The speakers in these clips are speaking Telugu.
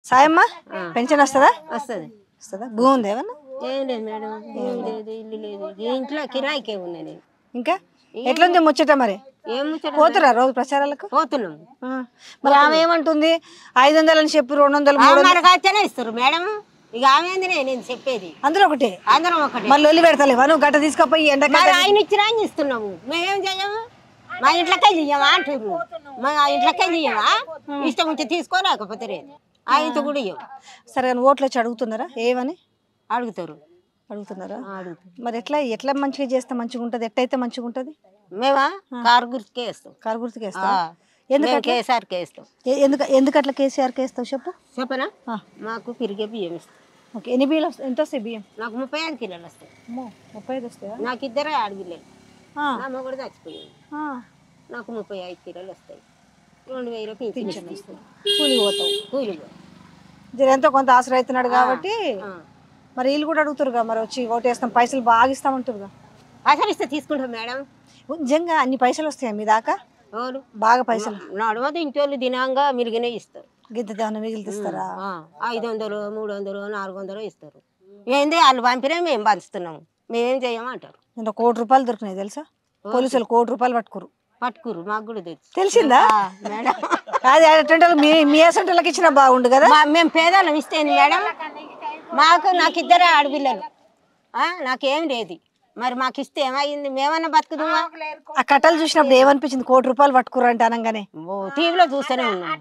సాయమ్మా పెన్షన్ వస్తుందా వస్తుంది వస్తుందా భూమి ఉందా ఏమన్నా ఏం లేదు మేడం ఏం లేదు ఇల్లు లేదు ఈ ఇంట్లో కిరాయికే ఉన్నా నేను ఇంకా ఎట్లుంది ముచ్చట మరి ఏం ముచ్చట పోతురా రోజు ప్రచారాలకు పోతున్నాం ఆ. మరి ఆమె ఏమంటుంది ఐదు వందలు అని చెప్పి రెండు వందలు ఆ మూడు వందలు మనకు వచ్చేనే ఇస్తారు మేడం ఇక ఆమె ఏందినే నేను చెప్పేది అందులో ఒకటే అందరం ఒకటే మళ్ళీ ఒల్లి పెడతలేవా నువ్వు గట్ట తీసుకపోయి ఎండక మరి ఆయన ఇచ్చిన ఆయన ఇస్తున్నాము మేమేం చెయ్యము మా ఇంట్లోకే చెయ్యమా అంటున్నారు మా ఇంట్లోకే చెయ్యమా ఇష్టం ఉంటే తీసుకోలేకపోతే లేదు ఆయనతో కూడా ఇయ్యం సరే కానీ ఓట్లు వచ్చి అడుగుతున్నారా ఏమని అడుగుతారు అడుగుతున్నారా ఆ, అడుగుతారు మరి ఎట్లా ఎట్లా మంచిగా చేస్తే మంచిగా ఉంటుంది ఎట్టయితే మంచిగా ఉంటుంది మేమా కారు గుర్తుకే వేస్తాం కారు గుర్తుకు ఆ, వేస్తావా ఎందుకు మేము అట్లా? కేసీఆర్కే వేస్తాం ఎ- ఎందుకు ఎందుకు అట్లా కేసీఆర్కి వేస్తావు చెప్పు చెప్పనా ఆ. మాకు పిరిగే బియ్యం ఇస్తాం ఓకే ఎన్ని బియ్యం వస్తాయి ఎంత వస్తాయి బియ్యం నాకు ముప్పై ఐదు కిలోలు వస్తాయి అమ్మో ముప్పై ఐదు వస్తాయా నాకు ఇద్దరే ఆడపిల్లలు ఆ, నా మొగుడు చచ్చిపోయింది ఆ. నాకు ముప్పై ఐదు కిలోలు వస్తాయి రెండు వేలు పింఛన్ వస్తుంది కూలి పోతావు కూలి జర ఎంతో కొంత ఆసరా అవుతున్నాడు కాబట్టి మరి వీళ్ళు కూడా అడుగుతారుగా మరి వచ్చి ఓటేస్తాం పైసలు బాగా ఇస్తామంటారుగా పైసలు ఇస్తే తీసుకుంటాం మేడం నిజంగా అన్ని పైసలు వస్తాయా మీ దాకా ఎవరు బాగా పైసలు నడవదు ఇంటోళ్ళు దినంగా మిరిగినే ఇస్తారు గిద్ద ఏమైనా మిగిలిస్తారా ఆ, ఐదు వందలు మూడు వందలు నాలుగు వందలు ఇస్తారు ఏంది వాళ్ళు పంపినా మేము పంచుతున్నాము మేమేం చేయమంటారు నేను కోటి రూపాయలు దొరికినాయి తెలుసా పోలీసులు కోటి రూపాయలు పట్టుకురు పట్టుకురు మాకు కూడా తెలుసు తెలిసిందా ఆ, మేడం అది అటువంటి వాళ్ళకి మీ మీ అసంటోళ్ళకి ఇచ్చిన బాగుండు కదా మా- మేము పేదలం ఇస్తేంది మేడం మాకు నాకు ఇద్దరే ఆడపిల్లలు ఆ, నాకేం లేదు మరి మాకు ఇస్తే ఏమైంది మేమన్నా బతుకుదుమా ఆ కట్టలు చూసినప్పుడు ఏమనిపించింది కోటి రూపాయలు పట్టుకురు అంటే అనగానే ఓ టీవీలో చూస్తూనే ఉన్నాం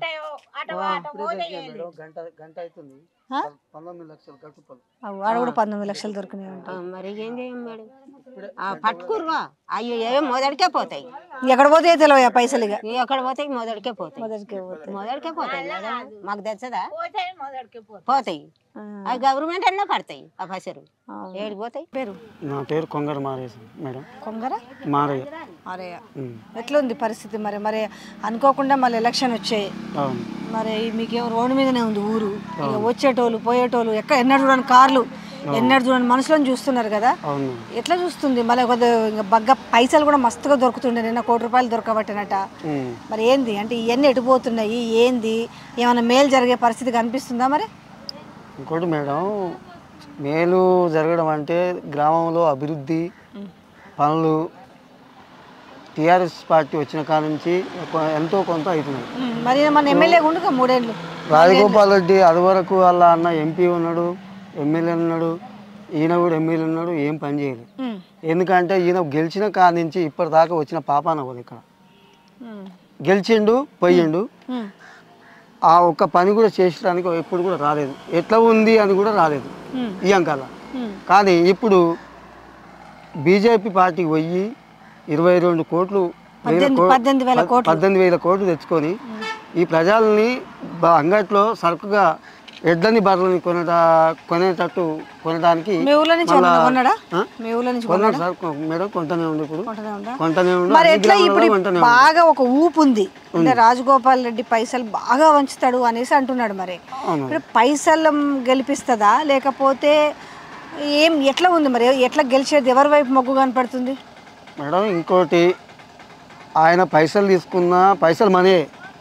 గంట గంట అవుతుంది ఆ? పంతొమ్మిది లక్షలు కట్టుకోవాలి అవ్వ, ఆడ కూడా పంతొమ్మిది లక్షలు దొరికినాయి అంట ఆ, మరి ఏం చేయం మేడం ఆ, పట్టుకురువా అయ్యో ఏమో మొదటికే పోతాయి ఎక్కడ పోతే తెలియ పైసలు ఇక ఎక్కడ పోతాయి మొదటికే పోతాయి మొదటికే పోతాయి మొదటికే పోతాయి మేడం మాకు తెలుసదా పోతాయి ఆ. అవి గవర్నమెంట్ అన్నా పడతాయి ఆ పైసలు అవును. ఏడికి పోతాయి పేరు నా పేరు కొంగర మారేసి మేడం కొంగర మారయ్య అరే ఉమ్, ఎట్లుంది పరిస్థితి మరి మరి అనుకోకుండా మళ్ళీ ఎలక్షన్ వచ్చాయి అవును మరి మీకేమో రోడ్డు మీదనే ఉంది ఊరు ఇక వచ్చేటోళ్ళు పోయేటోళ్ళు ఎక్కడ ఎన్నడూ చూడని కార్లు ఎన్నడూ చూడని మనుషులను చూస్తున్నారు కదా అవును ఎట్లా చూస్తుంది మళ్ళీ కొద్దిగా ఇంకా బగ్గ పైసలు కూడా మస్తుగా దొరుకుతుండే నిన్న కోటి రూపాయలు దొరకబట్టినట ఉమ్. మరి ఏంది అంటే ఇవన్నీ ఎటుపోతున్నాయి ఏంది ఏమైనా మేలు జరిగే పరిస్థితి కనిపిస్తుందా మరి ఇంకోటి మేడం మేలు జరగడం అంటే గ్రామంలో అభివృద్ధి పనులు టీఆర్ఎస్ పార్టీ వచ్చిన కాడ నుంచి కొ- ఎంతో కొంత అవుతున్నాయి ఉమ్, మరి మన ఎమ్మెల్యే ఉండుగా మూడేళ్ళు రాజగోపాల్ రెడ్డి అది వరకు వాళ్ళ అన్న ఎంపీ ఉన్నాడు ఎమ్మెల్యే ఉన్నాడు ఈయన కూడా ఎమ్మెల్యే ఉన్నాడు ఏం పని చేయలేదు ఉమ్, ఎందుకంటే ఈయన గెలిచిన కాడ నుంచి ఇప్పటిదాకా వచ్చిన పాపాన పోదు ఇక్కడ ఉమ్, గెలిచిండు పోయిండు ఉమ్, ఆ ఒక్క పని కూడా చేసడానికి ఎప్పుడు కూడా రాలేదు ఎట్లా ఉంది అని కూడా రాలేదు ఉమ్, ఈ అంకాల ఉమ్, కానీ ఇప్పుడు బీజేపీ పార్టీకి పోయి ఇరవై రెండు కోట్లు వేల పద్దెనిమిది కో- పద్దెనిమిది వేల పద్- కోట్లు పద్దెనిమిది వేల కోట్లు తెచ్చుకొని ఈ ప్రజల్ని బ- అంగట్లో సరుకుగా ఎడ్లని బర్రెలని కొనట కొనేటట్టు కొనడానికి మీ ఊర్లో నుంచి మళ్ళా- ఏమన్నా కొన్నాడా ఆ? మీ ఊర్లో నుంచి కొన్నాడు సార్ కొ- మేడం కొంటనే ఉంది ఇప్పుడు కొంటనే ఉందా? కొంటనే ఉంది మరి అన్ని ఎట్లా ఇప్పుడు గ్రామాలలో కొంటనే ఉంది బాగా ఒక ఊపు ఉంది అంటే రాజగోపాల్ రెడ్డి పైసలు బాగా వంచుతాడు అనేసి అంటున్నాడు మరి అవును ఇప్పుడు పైసలు గెలిపిస్తుందా లేకపోతే ఏం ఎట్లా ఉంది మరి ఎట్లా గెలిచేది ఎవరి వైపు మొగ్గు కనపడుతుంది మేడం ఇంకోటి ఆయన పైసలు తీసుకున్న పైసలు మనే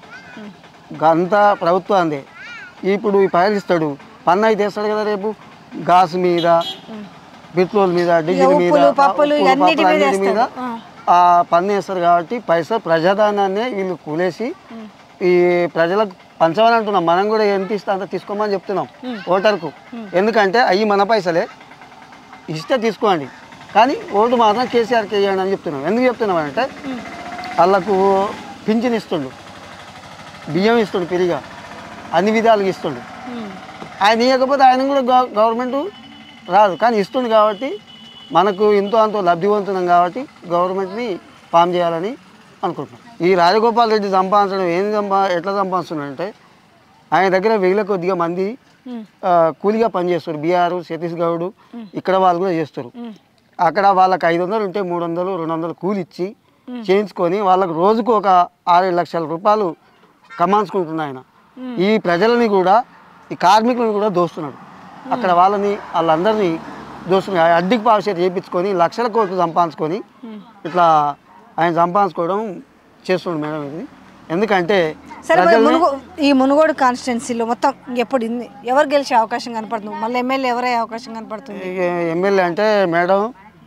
అంతా ప్రభుత్వాందే ఇప్పుడు ఈ పైసలు ఇస్తాడు పన్ను అయితే ఇస్తాడు కదా రేపు గ్యాస్ మీద పెట్రోల్ మీద డీజిల్ మీద ఉప్పులు, పప్పులు ఉప్పులు, ఇవన్నిటి పప్పులు మీద అన్నిటి మీద వేస్తాడు. ఆ పన్ను వేస్తారు కాబట్టి పైసలు ప్రజాదానాన్ని వీళ్ళు కూలేసి ఈ ప్రజలకు పంచమని అంటున్నాం మనం కూడా ఎంత ఇస్తే అంత తీసుకోమని చెప్తున్నాం ఓటర్కు ఎందుకంటే అవి మన పైసలే ఇస్తే తీసుకోండి కానీ ఓటు మాత్రం కేసీఆర్కి వేయండి అని చెప్తున్నాం ఎందుకు చెప్తున్నాం అంటే వాళ్ళకు పింఛన్ ఇస్తుండు బియ్యం ఇస్తుండు పెరిగా అన్ని విధాలుగా ఇస్తుండు ఆయన ఇవ్వకపోతే ఆయన కూడా గవ- గవర్నమెంట్ రాదు కానీ ఇస్తుండు కాబట్టి మనకు ఎంతో అంతో లబ్ధి పొందుతున్నాం కాబట్టి గవర్నమెంట్ని ఫామ్ చేయాలని అనుకుంటున్నాం ఈ రాజగోపాల్ రెడ్డి సంపాదించడం ఏం సంపా ఎట్లా సంపాదిస్తున్నాడంటే ఆయన దగ్గర వేల కొద్దిగా మంది ఆ, కూలిగా పనిచేస్తారు బీఆర్ సతీష్ గౌడ్ ఇక్కడ వాళ్ళు కూడా చేస్తారు అక్కడ వాళ్ళకి ఐదు వందలు ఉంటే మూడు వందలు రెండు వందలు కూలి ఇచ్చి చేయించుకొని వాళ్ళకు రోజుకు ఒక ఆరు లక్షల రూపాయలు కమాంచుకుంటున్నాడు ఆయన ఈ ప్రజలని కూడా ఈ కార్మికులను కూడా దోస్తున్నాడు అక్కడ వాళ్ళని వాళ్ళందరినీ దోస్తున్నాడు అడ్డికి పావుసేట చేయించుకొని లక్షల కోట్లు సంపాదించుకొని ఇట్లా ఆయన సంపాదించుకోవడం చేస్తున్నాడు మేడం ఇది ఎందుకంటే సరే మరి మునుగో ఈ మునుగోడు కాన్స్టిట్యున్సీలో మొత్తం ఎప్పుడు ఇన్ని- ఎవరు గెలిచే అవకాశం కనపడుతుంది మళ్ళీ ఎమ్మెల్యే ఎవరయ్యే అవకాశం కనపడుతుంది ఎమ్మెల్యే అంటే మేడం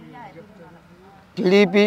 టీడీపీ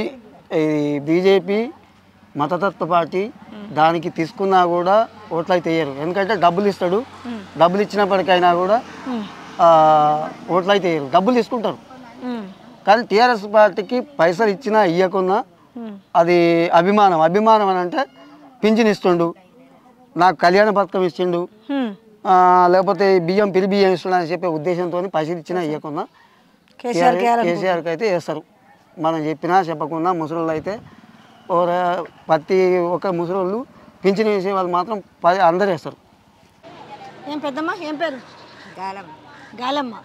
బీజేపీ మతతత్వ పార్టీ దానికి తీసుకున్నా కూడా ఓట్లు అయితే వేయరు ఎందుకంటే డబ్బులు ఇస్తాడు డబ్బులు ఇచ్చినప్పటికైనా కూడా ఆ, ఓట్లు అయితే వేయరు డబ్బులు తీసుకుంటారు ఉమ్. కానీ టీఆర్ఎస్ పార్టీకి పైసలు ఇచ్చినా ఇవ్వకున్నా అది అభిమానం అభిమానం అని అంటే పింఛన్ ఇస్తుండు నాకు కళ్యాణ పథకం ఇచ్చిండు ఉమ్. ఆ, లేకపోతే ఈ బియ్యం పిరి బియ్యం ఇస్తున్నా అని చెప్పే ఉద్దేశంతో పైసలు ఇచ్చినా ఇవ్వకున్నా కేసీఆర్ కేయాలని కేసీఆర్కి అయితే వేస్తారు మనం చెప్పినా చెప్పకుండా ముసలోళ్ళు అయితే ఓ ర- ప్రతి ఒక్క ముసలోళ్ళు పింఛన్ వేసే వాళ్ళు మాత్రం పది అందరు వేస్తారు ఏం పెద్దమ్మ ఏం పేరు గాలం గాలమ్మ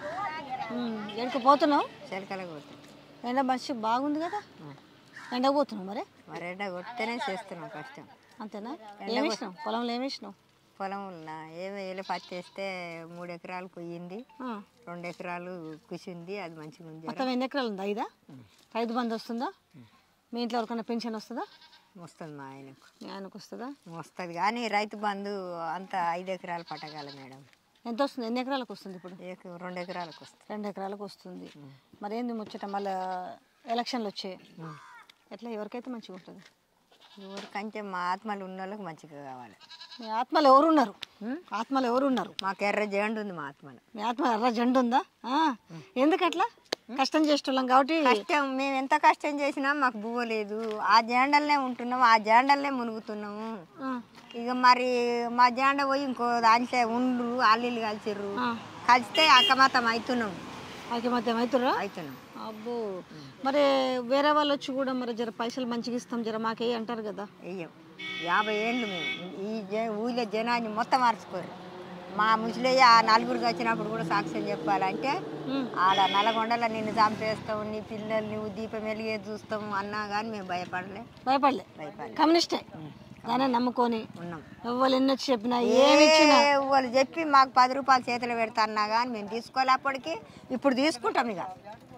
ఎక్కడికి పోతున్నావు చిలకలకు పోతాం ఎండ మంచి బాగుంది కదా ఎండకు పోతున్నావు మరి మరి ఎండ కొడితేనే చేస్తున్నాం కష్టం అంతేనా ఏమి వేసినావు పొలంలో ఏమి వేసినావు పొలం ఉన్న ఏమి వేలు పత్తి వేస్తే మూడు ఎకరాలు కొయ్యింది ఆ. రెండు ఎకరాలు కుసింది అది మంచిగా ఉంది మొత్తం ఎన్ని ఎకరాలు ఉంది ఐదా రైతు బంధు వస్తుందా మీ ఇంట్లో ఎవరికైనా పెన్షన్ వస్తుందా వస్తుంది మా ఆయనకు మీ ఆయనకు వస్తుందా వస్తుంది కానీ రైతు బంధు అంత ఐదు ఎకరాలు పట్టగల మేడం ఎంత వస్తుంది ఎన్ని ఎకరాలకు వస్తుంది ఇప్పుడు ఏక- రెండు ఎకరాలకు వస్తుంది రెండు ఎకరాలకు వస్తుంది మరి ఏంది ముచ్చట మళ్ళీ ఎలక్షన్లు వచ్చాయి ఎట్లా ఎవరికైతే మంచిగా ఉంటుంది ఎవరికంటే మా ఆత్మలు ఉన్న వాళ్ళకి మంచిగా కావాలి మీ ఆత్మలు ఎవరు ఉన్నారు ఆత్మలు ఎవరు ఉన్నారు మాకు ఎర్ర జెండు ఉంది మా ఆత్మలో మీ ఆత్మ ఎర్ర జెండు ఉందా ఆ, ఎందుకు అట్లా కష్టం చేస్తున్నాం కాబట్టి కష్టం మేము ఎంత కష్టం చేసినా మాకు బువ్వలేదు ఆ జెండల్నే ఉంటున్నాము ఆ జెండల్నే మునుగుతున్నాము ఆ, ఇక మరి మా జెండ పోయి ఇంకో దాంట్లో ఉండ్రు అల్లీలు కలిసిర్రు ఆ. కలిస్తే అక్కమాతం అవుతున్నాం ఐకమత్యం అవుతుర్రా అవుతున్నాం అబ్బో మరి వేరే వాళ్ళు వచ్చి కూడా మరి జర పైసలు మంచిగా ఇస్తాం జర మాకే అంటారు కదా వెయ్యం యాభై ఏళ్ళు మేము ఈ జ- ఊళ్ళో జనాన్ని మొత్తం మార్చుకోరు మా ముసలయ్య ఆ నలుగురికి వచ్చినప్పుడు కూడా సాక్ష్యం చెప్పాలంటే ఆడ నల్గొండలో నిన్ను చంపేస్తాం నీ పిల్లల్ని నువ్వు దీపం వెలిగే చూస్తాం అన్నా కానీ మేము భయపడలే భయపడలే భయపడలే కమ్యూనిస్టే దాన్ని నమ్ముకొని ఉన్నాం ఎవరు ఎన్ని వచ్చి చెప్పినా ఏమి ఇచ్చినా ఏ వాళ్ళు చెప్పి మాకు పది రూపాయలు చేతిలో పెడతా అన్నా కానీ మేము తీసుకోలే అప్పటికి ఇప్పుడు తీసుకుంటాం ఇక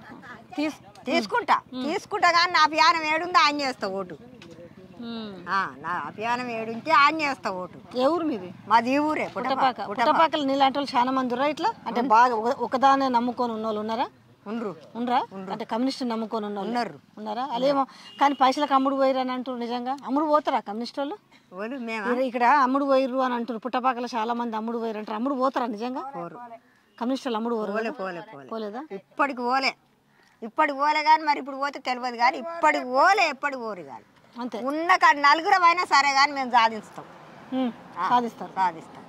తీస్ తీసుకుంటా తీసుకుంటా కానీ నా అభియానం ఏడుందో ఆన్ చేస్తా ఓటు ఉమ్. ఆ, నా అభియానం ఏడుంటే ఆన్ చేస్తా ఓటు ఏ ఊరు మీది మాది ఈ ఊరే పుట్టపాక పుట్టపాక పుట్టపాకలు నీలాంటి వాళ్ళు చాలా మంది ఉర్రా ఇట్లా అంటే బాగా ఒక- ఒకదానే నమ్ముకొని ఉన్న వాళ్ళు ఉన్నారా ఉండ్రు ఉండరా అంటే కమ్యూనిస్ట్ నమ్ముకొని ఉన్న వాళ్ళు ఉన్నారు ఉన్నారా అదేమో కానీ పైసలకు అమ్ముడు పోయిరు అని అంటారు నిజంగా అమ్ముడు పోతారా కమ్యూనిస్ట్ వాళ్ళు ఓలు మేము ఇక్కడ- ఇక్కడ అమ్ముడు పోయిర్రు అని అంటారు పుట్టపాకలో చాలా మంది అమ్ముడు పోయిరు అంటారు అమ్ముడు పోతారా నిజంగా పోరు కమ్యూనిస్ట్ వాళ్ళు అమ్ముడు పోరు పోలే పోలే పోలే పోలేదా ఇప్పటికి పోలే ఇప్పటికి పోలే కానీ మరి ఇప్పుడు పోతే తెలియదు కానీ ఇప్పటికి పోలే ఎప్పటికి పోరు కానీ అంతే ఉన్న కాడ నలుగురం అయినా సరే కానీ మేము సాధిస్తాం ఉమ్, సాధిస్తారు సాధిస్తాం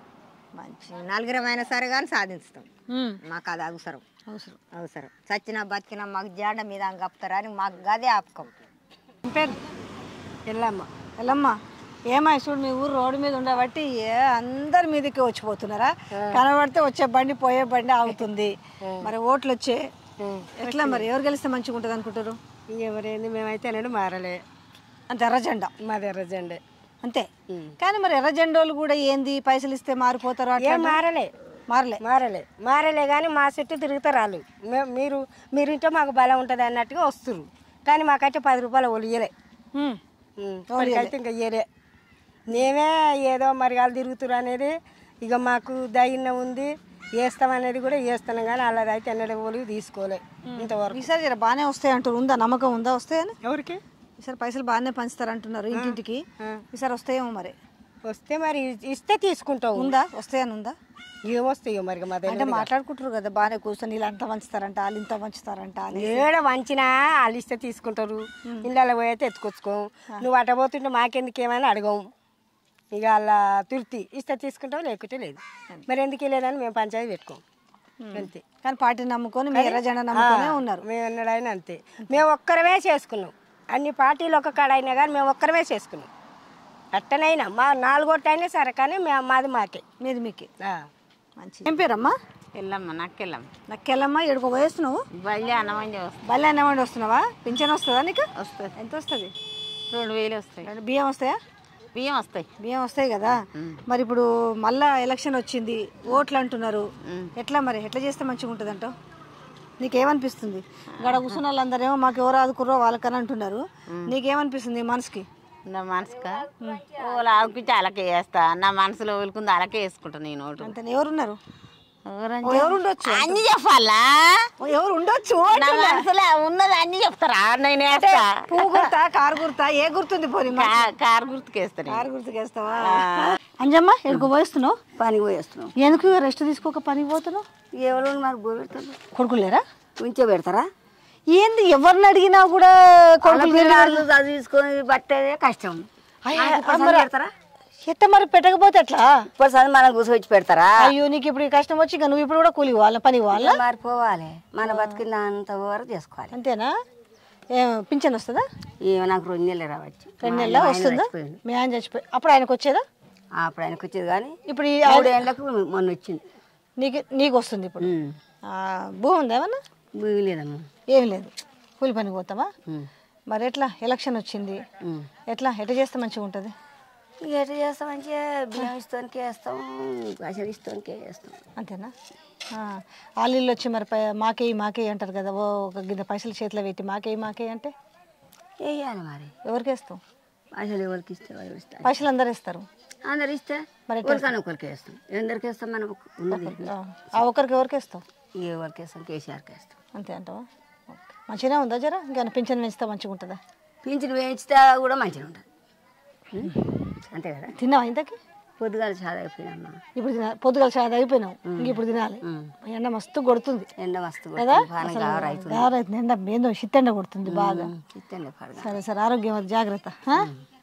మంచి నలుగురం అయినా సరే కానీ సాధిస్తాం ఉమ్, మాకు అది అవసరం అవసరం అవసరం చచ్చినా బతికినా మాకు జాండ మీద కప్పుతారని మాకు గదే ఆపకం ఏం పేరు ఎల్లమ్మ ఎల్లమ్మ ఏమై చూడు మీ ఊరు రోడ్డు మీద ఉండబట్టి ఏ అందరి మీదకి వచ్చిపోతున్నారా కనబడితే వచ్చే బండి పోయే బండి ఆగుతుంది మరి ఓట్లు వచ్చే ఎట్లా మరి ఎవరు గెలిస్తే మంచిగా ఉంటుంది అనుకుంటారు ఎవరైంది మేమైతే అనేది మారలే అంతే ఎర్ర జెండా మాది ఎర్రజెండే అంతే కానీ మరి ఎర్ర జెండోళ్ళు కూడా ఏంది పైసలు ఇస్తే మారిపోతారు అట్లా ఏం మారలే మారలే మారలే మారలే కానీ మా చుట్టూ తిరుగుతారు వాళ్ళు మే- మీరు మీరు ఇంటే మాకు బలం ఉంటుంది అన్నట్టుగా వస్తురు కానీ మాకైతే పది రూపాయలు ఒలియలే ఉమ్, అయితే ఇంకా ఇయ్యలే మేమే ఏదో మరి వాళ్ళు తిరుగుతురు అనేది ఇక మాకు ధైర్యం ఉంది వేస్తాం అనేది కూడా వేస్తున్నాం కానీ వాళ్ళది అయితే ఎన్నడూ ఒలిగి తీసుకోలే ఇంతవరకు ఈసారి జర బాగానే వస్తాయి అంటారు ఉందా నమ్మకం ఉందా వస్తాయని ఎవరికి ఈసారి పైసలు బాగానే పంచుతారు అంటున్నారు ఇంటింటికి ఈసారి వస్తాయేమో మరి వస్తే మరి ఇస్తే తీసుకుంటాం ఉందా వస్తాయని ఉందా ఏమొస్తాయో మరి మా దగ్గర అంటే మాట్లాడుకుంటారు కదా బాగానే కూర్చొని వీళ్ళు అంత పంచుతారంట వాళ్ళు ఇంత పంచుతారంట అని ఏడ వంచినా వాళ్ళు ఇస్తే తీసుకుంటారు ఇళ్ళలో పోయితే ఎత్తుకొచ్చుకోం నువ్వు అట పోతుంటే మాకెందుకు ఏమైనా అడగం ఇక వాళ్ళ తుర్తి ఇస్తే తీసుకుంటావు లేకుంటే లేదు మరి ఎందుకు లేదని మేము పంచాయతీ పెట్టుకోం అంతే కానీ పార్టీ నమ్ముకొని మీ ఎర్ర జెండా నమ్ముకొనే ఉన్నారు మేము ఎన్నడైనా అంతే మేము ఒక్కరమే చేసుకున్నాం అన్ని పార్టీలు ఒక్క కాడ అయినా కానీ మేము ఒక్కరమే చేసుకున్నాం అట్టనైనా మా నాలుగోటి అయినా సరే కానీ మేము మాది మాకే మీది మీకు ఆ. మంచి ఏం పేరమ్మా వెళ్ళమ్మ నక్కెళ్ళం నక్కెళ్ళమ్మా ఎడుకో వేస్తున్నావు బయలు అన్నమంది వస్తుంది బల్లి అన్నమండి వస్తున్నావా పింఛన్ వస్తుందా నీకు వస్తుంది ఎంత వస్తుంది రెండు వేలు వస్తాయి రెండు బియ్యం వస్తాయా బియ్యం వస్తాయి బియ్యం వస్తాయి కదా మరి ఇప్పుడు మళ్ళా ఎలక్షన్ వచ్చింది ఓట్లు అంటున్నారు ఎట్లా మరి ఎట్లా చేస్తే మంచిగా ఉంటుంది అంటావు నీకేమనిపిస్తుంది గడ కూర్చున్న వాళ్ళందరేమో మాకు ఎవరు ఆదుకుర్రో వాళ్ళకని అంటున్నారు నీకేమనిపిస్తుంది ఈ మనసుకి నా మనసుక ఓలా ఆవుకుంటే అలాగే వేస్తా నా మనసులో ఊలుకుంది అలాగే వేసుకుంటా నేను ఓటు అంతే ఎవరున్నారు ఎవరని ఓ, ఎవరు ఉండొచ్చు అన్ని చెప్పాలా ఓ, ఎవరు ఉండొచ్చు నా మనసులో ఉన్నది అన్ని చెప్తారా నేను వేస్తా పువ్వు గుర్తా కారు గుర్తా ఏ గుర్తుంది పోనీ మరి? కా- కారు గుర్తుకేస్తాను కారు గుర్తుకేస్తావా అంజమ్మ ఎక్కడికి పోయిస్తున్నావు పనికి పోయేస్తున్నాం ఎందుకు రెస్ట్ తీసుకోక పనికి పోతున్నావు ఎవరు మరి బో పెడతారు కొడుకులు లేరా ఉంచే పెడతారా ఏంది ఎవరిని అడిగినా కూడా కొడుకులు పిల్లలు చదివించుకొని పట్టేదే కష్టం అయ్య, మనకి ఇప్పుడు అమ్మరా. చదివి పెడతారా ఎట్ట మరి పెట్టకపోతే ఎట్లా ఇప్పుడు చదివి మనం కూర్చోవచ్చి పెడతారా అయ్యో నీకు ఇప్పుడు ఈ కష్టం వచ్చి ఇక నువ్వు ఇప్పుడు కూడా కూలి పోవాలా పని పోవాలా మారిపోవాలి మన బతికిన అంత వరకు చేసుకోవాలి అంతేనా ఏం పింఛన్ వస్తుందా ఏమో నాకు రెండు నెలలు రావచ్చు రెండు నెలల వస్తుందా మీ ఆయన చచ్చిపోయి అప్పుడు ఆయనకు వచ్చేదా అప్పుడు ఆయనకు వచ్చేది కానీ ఇప్పుడు ఈ మూడు ఏళ్ళకు మొన్న వచ్చింది నీకు నీకు వస్తుంది ఇప్పుడు ఆ, భూమి ఉందా ఏమన్నా భూమి లేదమ్మా ఏం లేదు కూలి పనికి పోతావా ఉమ్. మరి ఎట్లా ఎలక్షన్ వచ్చింది ఉమ్. ఎట్లా ఎట్లా చేస్తే మంచిగా ఉంటుంది ఇక ఎట్లా చేస్తాం మంచిగా బియ్యం ఇస్తానికే వేస్తాం పైసలు ఇస్తానికే వేస్తాం అంతేనా ఆ, ఆలీళ్ళు వచ్చి మరి పై- మాకేయి మాకేయి అంటారు కదా ఓ ఒక గిద్ద పైసలు చేతిలో పెట్టి మాకేయి మాకేయి అంటే వేయాలి మరి ఎవరికి వేస్తావు పైసలు ఎవరికి ఇస్తే వాళ్ళు ఇస్తారు పైసలు అందరు ఇస్తారు అందరు ఇస్తే మరి ఒకరికన్నా ఒకరికి వేస్తాం ఎందరికి వేస్తాం మనం ఉన్నది ఆ, ఆ ఒక్కరికి ఎవరికి వేస్తావు ఎవరికి వేస్తాం కేసీఆర్కి వేస్తాం అంతే అంటావా ఓకే. మంచిగానే ఉందా జరా ఇంకా పింఛన్ పెంచితే మంచిగా ఉంటుందా పింఛను వేయించితే కూడా మంచిగా ఉంటుంది ఉం? అంతే కదా తిన్నావా ఇంతకి పొద్దుగాల చాలా అయిపోయినమ్మా ఇప్పుడు తినా పొద్దుగల చాలా అయిపోయినావు ఇంక ఇప్పుడు తినాలి ఎండ మస్తు కొడుతుంది ఎండ మస్తు కదా పానం గావరైతుంది గారైతుంది ఎండ ఏందో చిత్తెండ కొడుతుంది బాగా చిత్తండి పడగా సరే సరే ఆరోగ్యం అది జాగ్రత్త ఆ?